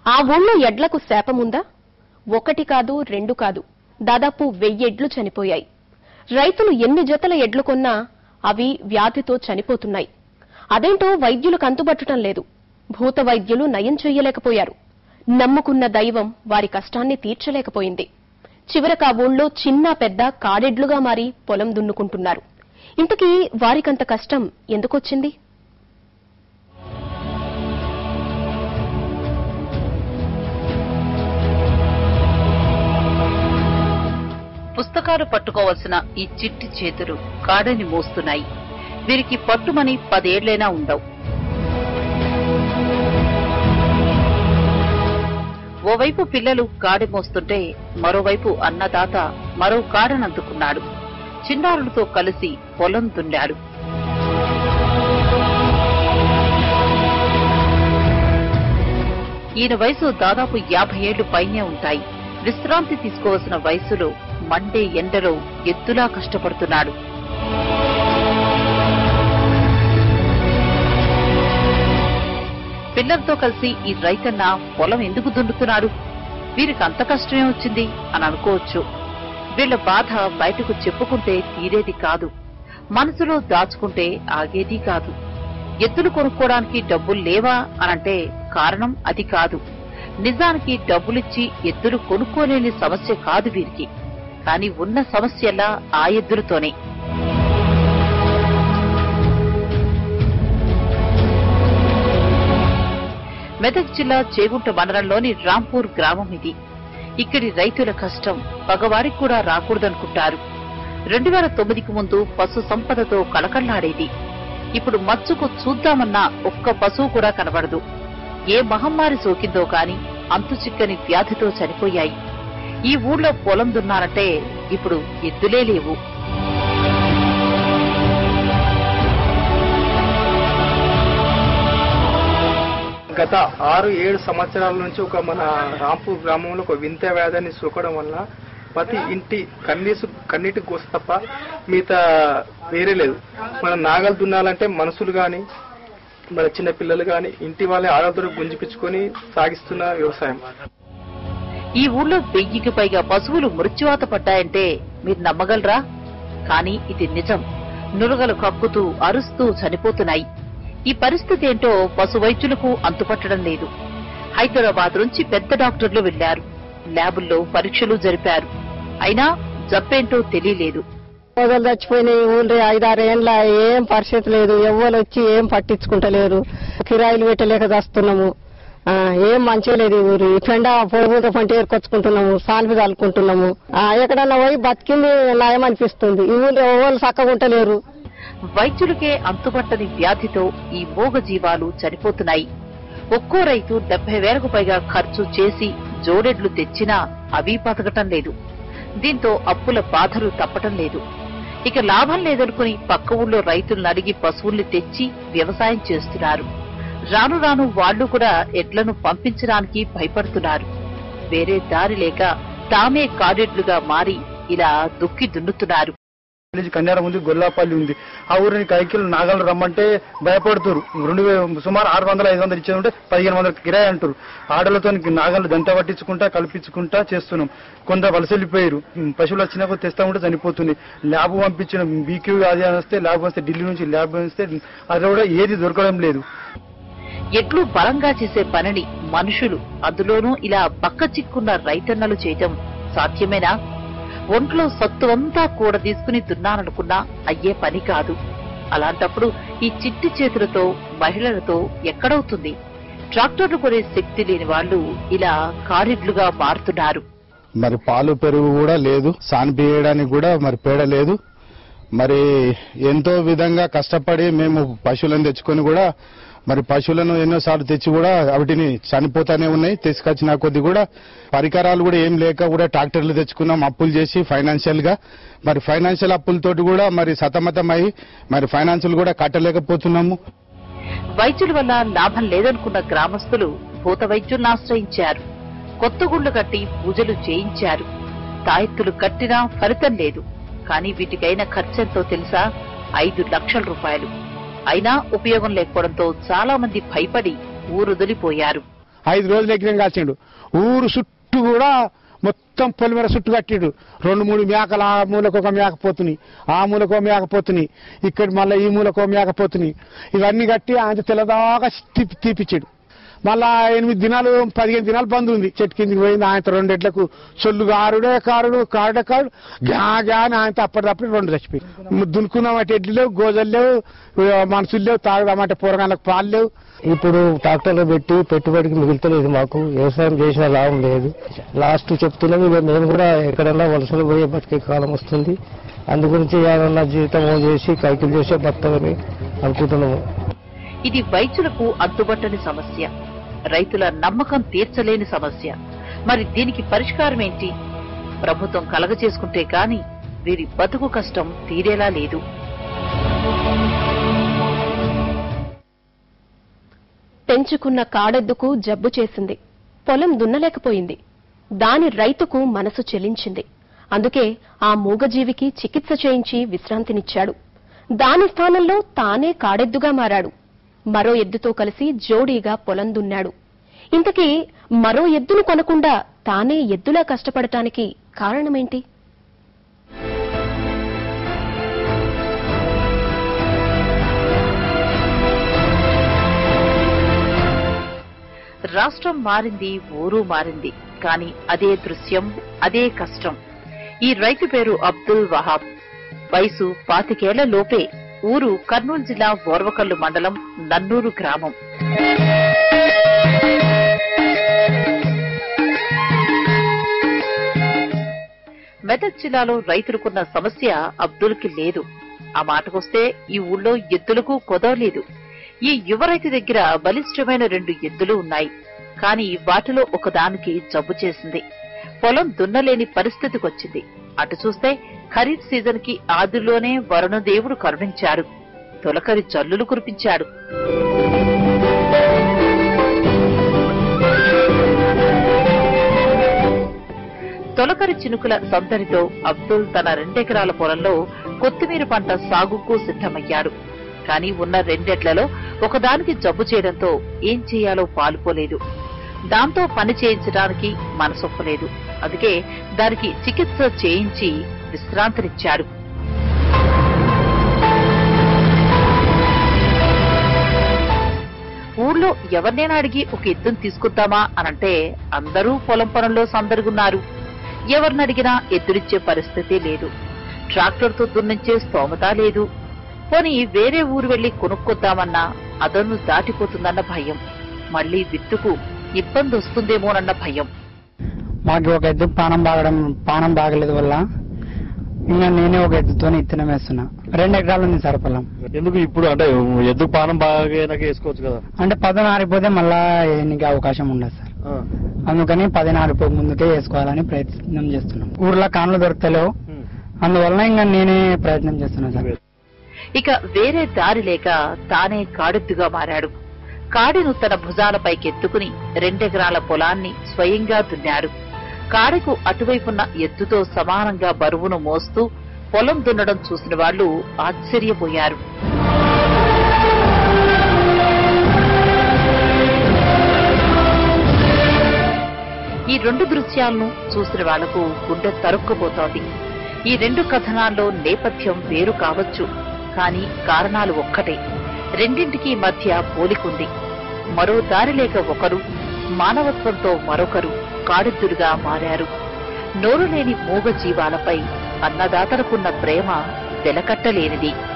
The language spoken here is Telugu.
ఆ ఊళ్ళో ఎడ్లకు శాపముందా ఒకటి కాదు రెండు కాదు దాదాపు వెయ్యెడ్లు చనిపోయాయి రైతులు ఎన్ని జతల ఎడ్లు కొన్నా అవి వ్యాధితో చనిపోతున్నాయి అదేంటో వైద్యులకు అంతుబట్టడం లేదు భూత వైద్యులు నయం చెయ్యలేకపోయారు నమ్ముకున్న దైవం వారి కష్టాన్ని తీర్చలేకపోయింది చివరకు ఆ ఊళ్ళో చిన్న పెద్ద కాడెడ్లుగా మారి పొలం దున్నుకుంటున్నారు ఇంతకీ వారికంత కష్టం ఎందుకొచ్చింది పుస్తకాలు పట్టుకోవలసిన ఈ చిట్టి చేతులు కాడని మోస్తున్నాయి వీరికి పట్టుమని పదేళ్లైనా ఉండవు ఓవైపు పిల్లలు కాడి మోస్తుంటే మరోవైపు అన్నదాత మరో కాడనందుకున్నాడు చిన్నారులతో కలిసి పొలం దున్నాడు ఈయన వయసు దాదాపు యాభై ఏళ్లు పైనే ఉంటాయి విశ్రాంతి తీసుకోవలసిన వయసులో మండే ఎండలో ఎత్తులా కష్టపడుతున్నాడు పిల్లలతో కలిసి ఈ రైతన్న పొలం ఎందుకు దున్నుతున్నాడు వీరికి అంత కష్టమే వచ్చింది అని అనుకోవచ్చు వీళ్ల బాధ బయటకు చెప్పుకుంటే తీరేది కాదు మనసులో దాచుకుంటే ఆగేది కాదు ఎద్దులు కొనుక్కోవడానికి డబ్బులు లేవా అనంటే కారణం అది కాదు నిజానికి డబ్బులిచ్చి ఎద్దులు కొనుక్కోలేని సమస్య కాదు వీరికి కాని ఉన్న సమస్యలా ఆ ఎద్దులతోనే మెదక్ జిల్లా చేగుంట మండలంలోని రాంపూర్ గ్రామం ఇది ఇక్కడి రైతుల కష్టం పగవారికి కూడా రాకూడదనుకుంటారు రెండు వేల తొమ్మిదికి ముందు పశు సంపదతో కళకళ్లాడేది ఇప్పుడు మచ్చుకు చూద్దామన్నా ఒక్క పశువు కూడా కనబడదు ఏ మహమ్మారి సోకిందో కాని అంతు చిక్కని వ్యాధితో చనిపోయాయి ఈ ఊళ్ళో పొలం దున్నారంటే ఇప్పుడు ఎద్దులే లేవు గత ఆరు ఏడు సంవత్సరాల నుంచి ఒక మన రాంపూర్ గ్రామంలో ఒక వింత వ్యాధిని సోకడం వల్ల ప్రతి ఇంటి కన్నీసు కన్నీటి కోస తప్ప మిగతా వేరే లేదు మన నాగలు దున్నాలంటే మనుషులు కానీ మన చిన్న పిల్లలు కానీ ఇంటి వాళ్ళే ఆడతో గుంజిపించుకొని సాగిస్తున్న వ్యవసాయం ఈ ఊళ్ళో వెయ్యికి పైగా పశువులు మృత్యువాత పడ్డాయంటే మీరు నమ్మగలరా కానీ ఇది నిజం నురగలు కక్కుతూ అరుస్తూ చనిపోతున్నాయి ఈ పరిస్థితి ఏంటో పశు వైద్యులకు అంతుపట్టడం లేదు హైదరాబాద్ నుంచి పెద్ద డాక్టర్లు వెళ్లారు ల్యాబుల్లో పరీక్షలు జరిపారు అయినా జబ్బేంటో తెలియలేదు రోజులు చచ్చిపోయినాయి ఊళ్ళో ఐదారు ఏండ్ల ఏం పరిస్థితి లేదు ఎవ్వరు వచ్చి ఏం పట్టించుకుంటలేరు కిరాయిలు పెట్టలేక చేస్తున్నాము ఏం మంచిగా లేదు ఈ ఊరు ఈ పెండ పొడుగుతో పంట ఏరుకొచ్చుకుంటున్నాము సాన్పి చల్లుకుంటున్నాము ఆ, ఎక్కడన్నా పోయి బతికింది నయం అనిపిస్తుంది ఈ ఊళ్ళో ఎవరు చక్కగా ఉంటలేరు వైద్యులకే అంతుపట్టని వ్యాధితో ఈ మూగ జీవాలు చనిపోతున్నాయి ఒక్కో రైతు డెబ్బై వేలకు పైగా ఖర్చు చేసి జోడెడ్లు తెచ్చినా అవి బతకటం లేదు దీంతో అప్పుల బాధలు తప్పటం లేదు ఇక లాభం లేదనుకుని పక్క ఊళ్ళో రైతులను అడిగి పశువుల్ని తెచ్చి వ్యవసాయం చేస్తున్నారు రాను రాను వాళ్లు కూడా ఎడ్లను పంపించడానికి భయపడుతున్నారు వేరే దారి లేక తామే కాడెడ్లుగా మారి ఇలా దుక్కి దున్నుతున్నారు విలేజ్ కన్యారం ఉంది గొల్లాపల్లి ఉంది ఆ ఊరిని కైకిలు నాగలు రమ్మంటే భయపడుతురు రెండు వే- సుమారు ఆరు వందల ఐదు వందలు ఇచ్చేది ఉంటే పదిహేను వందల కిరాయి అంటారు ఆడలతో నాగలు దంట పట్టించుకుంటా కల్పించుకుంటా చేస్తున్నాం కొంత వలస వెళ్ళిపోయారు ఉమ్, పశువులు వచ్చినా కూడా తెస్తా ఉంటే చనిపోతుంది ల్యాబ్ పంపించిన బీక్యూ అది అని వస్తే ల్యాబ్ వస్తే ఢిల్లీ నుంచి ల్యాబ్ వస్తే అది కూడా ఏది దొరకడం లేదు ఎడ్లు బలంగా చేసే పనిని మనుషులు అందులోనూ ఇలా బక్క చిక్కున్న రైతన్నలు చేయటం సాధ్యమేనా ఒంట్లో సత్తువంతా కూడా తీసుకుని దున్నాననుకున్నా అయ్యే పని కాదు అలాంటప్పుడు ఈ చిట్టి చేతులతో మహిళలతో ఎక్కడవుతుంది ట్రాక్టర్లు కొనే శక్తి లేని వాళ్ళు ఇలా కారిడ్లుగా మారుతున్నారు మరి పాలు పెరుగు కూడా లేదు సానిపియడానికి కూడా మరి పేడ లేదు మరి ఎంతో విధంగా కష్టపడి మేము పశువులను తెచ్చుకొని కూడా మరి పశువులను ఎన్నోసార్లు తెచ్చి కూడా వాటిని చనిపోతానే ఉన్నాయి తీసుకొచ్చిన కొద్ది కూడా పరికరాలు కూడా ఏం లేక కూడా ట్రాక్టర్లు తెచ్చుకున్నాం అప్పులు చేసి ఫైనాన్షియల్ గా మరి ఫైనాన్షియల్ అప్పులతోటి కూడా మరి సతమతమై మరి ఫైనాన్షియల్ కూడా కట్టలేకపోతున్నాము వైద్యుల వల్ల లాభం లేదనుకున్న గ్రామస్తులు భూత వైద్యులను ఆశ్రయించారు కొత్త గుళ్లు కట్టి పూజలు చేయించారు తాయెత్తులు కట్టినా ఫలితం లేదు కానీ వీటికైన ఖర్చెంతో తెలుసా ఐదు లక్షల రూపాయలు అయినా ఉపయోగం లేకపోవడంతో చాలా మంది భయపడి ఊరొదిలిపోయారు ఐదు రోజులు యజ్ఞం కాల్చిండు ఊరు చుట్టూ కూడా మొత్తం పొలిమేర చుట్టూ కట్టిండు రెండు మూడు మేకలు ఆ మూలకు ఒక మేక పోతున్నాయి ఆ మూలకు ఒక మేక పోతున్నాయి ఇక్కడ మళ్ళీ ఈ మూలకు ఒక మేక పోతున్నాయి ఇవన్నీ కట్టి ఆయన తెల్లదాకా తీపి తీపిచ్చాడు మళ్ళా ఎనిమిది దినాలు పదిహేను దినాలు బంద్ ఉంది చెట్టు కిందికి పోయింది ఆయన రెండెట్లకు చొల్లు కారుడే కారుడు కారుడే కారుడు గా గా అని ఆయన అప్పటిదప్పుడు రెండు చచ్చిపోయి దునుకుందామంటే ఎడ్లు లేవు గోజలు లేవు మనుషులు లేవు తాగుదామంటే పూరగాళ్ళకి పాలు లేవు ఇప్పుడు ట్రాక్టర్లు పెట్టి పెట్టుబడికి మిగులుతలేదు మాకు వ్యవసాయం చేసిన లాభం లేదు లాస్ట్ చెప్తున్నాం ఇక మేము కూడా ఎక్కడన్నా వలసలు పోయే బతికే కాలం వస్తుంది అందు గురించి ఏమన్నా జీవితం చేసి కైకిలు చేసే బతకని అనుకుంటున్నాము ఇది వైద్యులకు అడ్డుపట్టని సమస్య రైతుల నమ్మకం తీర్చలేని సమస్య మరి దీనికి పరిష్కారం ఏంటి ప్రభుత్వం కలగజేసుకుంటే గాని వీరి బతుకు కష్టం తీరేలా లేదు పెంచుకున్న కాడెద్దుకు జబ్బు చేసింది పొలం దున్నలేకపోయింది దాని రైతుకు మనసు చెలించింది అందుకే ఆ మూగజీవికి చికిత్స చేయించి విశ్రాంతినిచ్చాడు దాని స్థానంలో తానే కాడెద్దుగా మారాడు మరో ఎద్దుతో కలిసి జోడీగా పొలం దున్నాడు ఇంతకీ మరో ఎద్దును కొనకుండా తానే ఎద్దులా కష్టపడటానికి కారణమేంటి రాష్ట్రం మారింది ఊరు మారింది కానీ అదే దృశ్యం అదే కష్టం ఈ రైతు పేరు అబ్దుల్ వహాబ్ వయసు పాతికేళ్ల లోపే ఊరు కర్నూలు జిల్లా ఓర్వకల్లు మండలం నన్నూరు గ్రామం మెదక్ జిల్లాలో రైతులకున్న సమస్య అబ్దుల్కి లేదు ఆ మాటకొస్తే ఈ ఊళ్ళో ఎద్దులకు కొదవలేదు ఈ యువ రైతు దగ్గర బలిష్టమైన రెండు ఎద్దులు ఉన్నాయి కానీ వాటిలో ఒకదానికి జబ్బు చేసింది పొలం దున్నలేని పరిస్థితికొచ్చింది అటు చూస్తే ఖరీఫ్ సీజన్ కి ఆదిలోనే వరుణదేవుడు కరుణించాడు తొలకరి జల్లులు కురిపించాడు తొలకరి చినుకుల సందడితో అబ్దుల్ తన రెండెకరాల పొలంలో కొత్తిమీర పంట సాగుకు సిద్ధమయ్యాడు కానీ ఉన్న రెండెట్లలో ఒకదానికి జబ్బు చేయడంతో ఏం చేయాలో పాలుపోలేదు దాంతో పని చేయించడానికి మనసొప్పలేదు అందుకే దానికి చికిత్స చేయించి విశ్రాంతినిచ్చాడు ఊళ్ళో ఎవరినైనా అడిగి ఒక ఎద్దును తీసుకుందామా అనంటే అందరూ పొలం పనుల్లో సందరుగున్నారు ఎవరిని అడిగినా ఎద్దునిచ్చే పరిస్థితి లేదు ట్రాక్టర్తో దున్నించే స్తోమత లేదు పోనీ వేరే ఊరు వెళ్లి కొనుక్కొద్దామన్నా అదను దాటిపోతుందన్న భయం మళ్లీ విత్తుకు ఇబ్బంది వస్తుందేమోనన్న భయం మాకు ఒక ఎద్దు పానం బాగడం పానం బాగలేదు వల్ల ఇంకా నేనే ఒక ఎద్దుతో ఇత్తనం వేస్తున్నా రెండు ఎకరాలు ఉంది సార్ పొలం ఎందుకు ఇప్పుడు అంటే ఎద్దు పానం బాగా వేసుకోవచ్చు కదా అంటే పదన ఆరిపోతే మళ్ళా ఎన్నిక అవకాశం ఉండదు సార్ అందుకని పదిన ఆరిపోక ముందుకే వేసుకోవాలని ప్రయత్నం చేస్తున్నాం ఊర్లో కాన్లు దొరకలేవు అందువల్ల ఇంకా నేనే ప్రయత్నం చేస్తున్నా సార్ ఇక వేరే దారి లేక తానే కాడెద్దుగా మారాడు కాడిను తన భుజాలపైకెత్తుకుని రెండెకరాల పొలాన్ని స్వయంగా దున్నాడు కాడకు అటువైపున్న ఎద్దుతో సమానంగా బరువును మోస్తూ పొలం దున్నడం చూసిన వాళ్లు ఆశ్చర్యపోయారు ఈ రెండు దృశ్యాలను చూసిన వాళ్లకు గుండె తరుక్కుపోతోంది ఈ రెండు కథనాల్లో నేపథ్యం వేరు కావచ్చు కానీ కారణాలు ఒక్కటే రెండింటికి మధ్య పోలికుంది మరో దారి లేక ఒకరు మానవత్వంతో మరొకరు కాడెద్దులుగా మారారు నోరు లేని మూగ జీవాలపై అన్నదాతలకున్న ప్రేమ వెలకట్టలేనిది